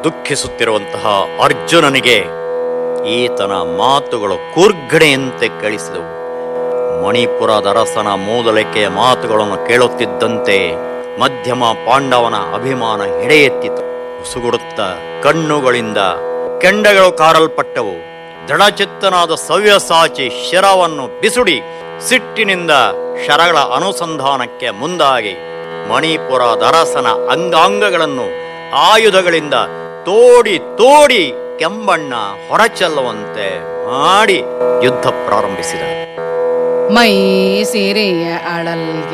ದುಃಖಿಸುತ್ತಿರುವಂತಹ ಅರ್ಜುನನಿಗೆ ಈತನ ಮಾತುಗಳು ಕೂರ್ಗಣೆಯಂತೆ ಕೇಳಿಸಿದವು ಮಣಿಪುರದ ಅರಸನ ಮೂದಲಿಕೆಯ ಮಾತುಗಳನ್ನು ಕೇಳುತ್ತಿದ್ದಂತೆ ಮಧ್ಯಮ ಪಾಂಡವನ ಅಭಿಮಾನ ಎಡೆಯೆತ್ತಿತು ಉಸುಗುಡುತ್ತ ಕಣ್ಣುಗಳಿಂದ ಕೆಂಡಗಳು ಕಾರಲ್ಪಟ್ಟವು ದೃಢಚಿತ್ತನಾದ ಸವ್ಯಸಾಚಿ ಶಿರವನ್ನು ಬಿಸುಡಿ ಸಿಟ್ಟಿನಿಂದ ಶರಗಳ ಅನುಸಂಧಾನಕ್ಕೆ ಮುಂದಾಗಿ ಮಣಿಪುರದ ಅರಸನ ಅಂಗಾಂಗಗಳನ್ನು ಆಯುಧಗಳಿಂದ ತೋಡಿ ತೋಡಿ ಕೆಂಬಣ್ಣ ಹೊರಚೆಲ್ಲುವಂತೆ ಮಾಡಿ ಯುದ್ಧ ಪ್ರಾರಂಭಿಸಿದ ಮೈ ಸೀರೆಯ ಅಳಲ್ಗೆ